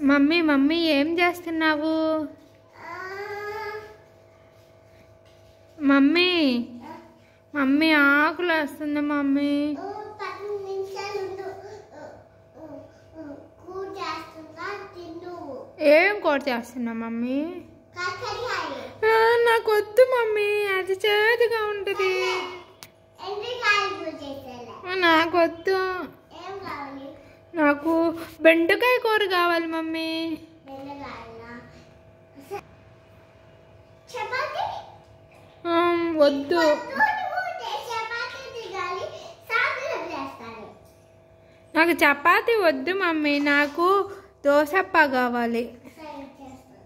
Mummy mummy ఏం చేస్తున్నావు mummy mummy ఆకులు వస్తుంది మమ్మీ పది నిమిషాలు ఉండు. కూర చేస్తున్నా తిను ఏం కూర చేస్తున్నా మమ్మీ కాకరకాయ ఆ, నాకు వద్దు మమ్మీ అది చేదుగా ఉంటుంది ఎండ్రికాయ కూర చేసేలా ఆ, నాకు వద్దు ఏం కావాలి నాకు బెండకాయ కూర కావాలి మమ్మీ బెండకాయలా చపాతి ఆ, వద్దు పొద్దున చపాతి తినాలి సాయంత్రం చేస్తాను నాకు చపాతి వద్దు మమ్మీ నాకు దోసప్ప కావాలి సరే చేస్తాను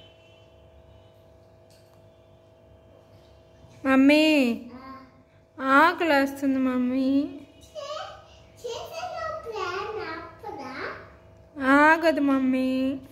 మమ్మీ ఆ, ఆకలి వస్తుంది మమ్మీ చే- చేసేలో ప్లాన్ ఆపదా ఆగదు మమ్మీ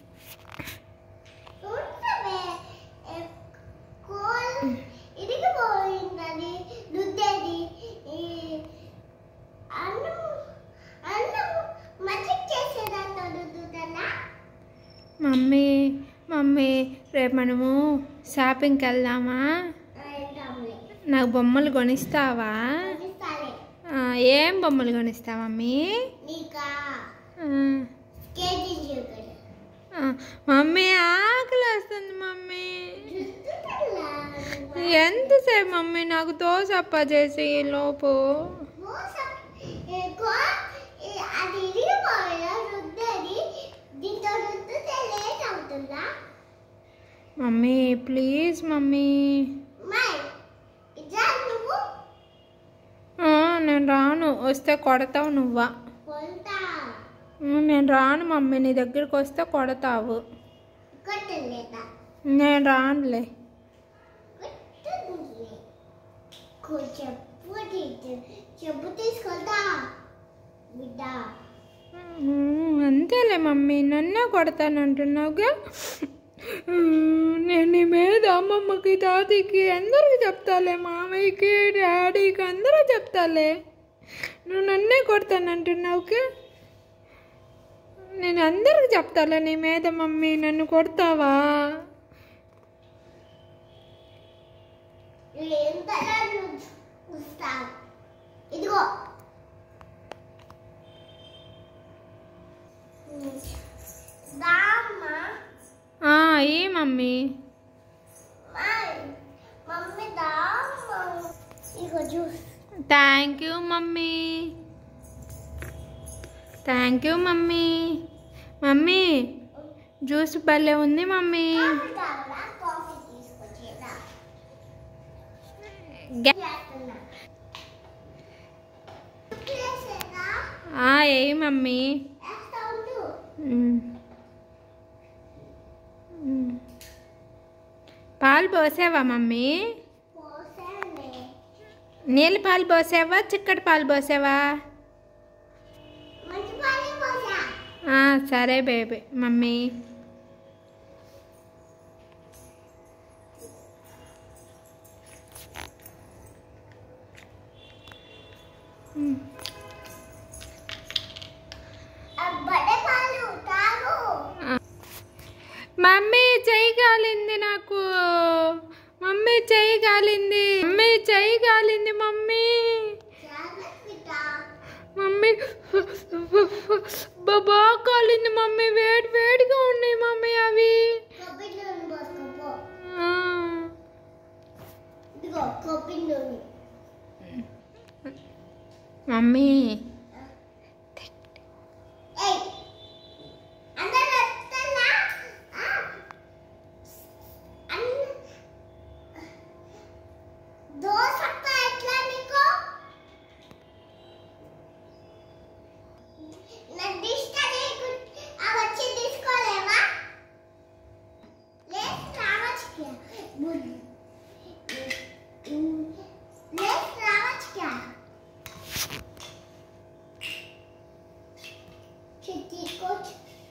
ఉండవే ఏ, కోల్ ఇరిగిపోయిందని రుద్దేది ఈ అన్నం అన్నం మజ్జిగ చేసేదాంతో రుద్దుతానా మమ్మీ మమ్మీ రేపు మనము షాపింగ్కి వెళ్దామా ఏంటమ్లే నాకు బొమ్మలు కొనిస్తావా కొనిస్తాలే ఆ, ఏం బొమ్మలు కొనిస్తావా మమ్మీ నీకా ఆ, కేజీ చూపడు ఆ, మమ్మీ ఆకలి వస్తుంది మమ్మీ రుద్దుతాలా ఎంతసేపు మమ్మీ నాకు దోసప్ప చేసి ఈ లోపు మోసం ఏ, కో- ఏ, అది ఇరిగిపోయినా రుద్దేది దీంతో రుద్దితే లేట్ అవుతుందా మమ్మీ ప్లీజ్ మమ్మీ మై ఇదా నువ్వు ఆ, నేను రాను వస్తే కొడతావు నువ్వా కొంటా ఆ, నేను రాను మమ్మీ నీ దగ్గరికి వస్తే కొడతావు కొట్టలేదా నేను రానులే కొట్టుంది చెప్పు టీచర్ చెప్పు తీసుకుంటా బిడ్డ ఉమ్, అంతేలే మమ్మీ నన్నే కొడతానంటున్నావుగా ఉమ్, నేను నీ మీద అమ్మమ్మకి తాతయ్యకి అందరికి చెప్తాలే మామయ్యకి డాడీకి అందరూ చెప్తాలే నువ్వు నన్నే కొడతానంటున్నావుగా నేను అందరికి చెప్తాలే నీ మీద మమ్మీ నన్ను కొడతావా ఎంతలా చూస్తావు ఇదిగో దామ్మా ఆ, ఏ మమ్మీ మై మమ్మీ దామ్మా ఇదిగో juice thank you mummy thank you mummy mummy juice భలే ఉంది మమ్మీ కాఫీ కావాలా కాఫీ తీసుకొచ్చేదా గ- చేస్తున్నా చేసేదా ఆ, ఏ మమ్మీ వేస్తా ఉండు ఉమ్. ఉమ్. పాలు పోసావా మమ్మీ పోసానే నీళ్ళు పాలు పోసావా చిక్కటి పాలు పోసావా మంచి పాలే పోసా ఆ, సరే బేబీ మమ్మీ బడే పాలు తాగు మమ్మీ చెయ్యి కాలింది నాకు మమ్మీ చెయ్యి కాలింది మమ్మీ చెయ్యి కాలింది మమ్మీ జాగ్రత్త మమ్మీ బాగా కాలింది మమ్మీ వేడి వేడిగా ఉన్నాయి మమ్మీ అవి కొబ్బరి నూనె పోసుకోపో ఆ. ఇదిగో కొబ్బరి నూనె మమ్మీ ఏయ్ అందరూ వస్తారా ఆ? అన్న దోశ ఎట్లా నీకు నా దిష్ట నీకు ఆ వచ్చి తీసుకోలేవా లేదు రావచ్చు లేదు రావచ్చు తీసుకోవచ్చు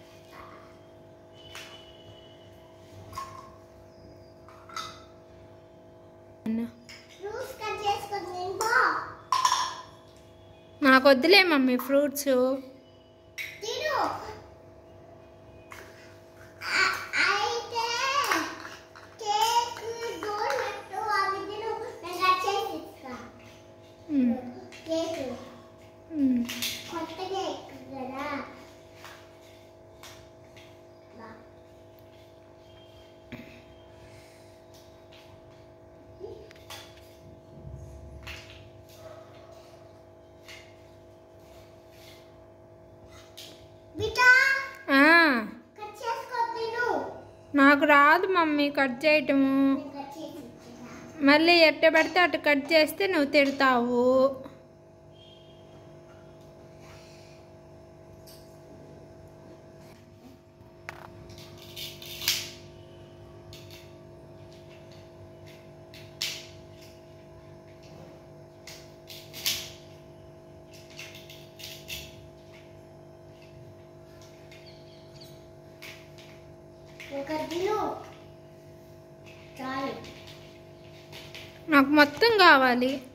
ఫ్రూట్స్ కట్ చేసుకొని తింపో నాకు వద్దులే మమ్మీ ఫ్రూట్స్ తిను ఉమ్, కేకు ఉమ్. కొత్త కేక్ కదా బా. బిడ్డా ఆ, కట్ చేసుకో తిను నాకు రాదు మమ్మీ కట్ చేయటము నేను కట్ చేసి ఇచ్చేదా. మళ్ళీ ఎట్ట పడితే అటు కట్ చేస్తే నువ్వు తిడతావు ఒక తిను చాలు నాకు మొత్తం కావాలి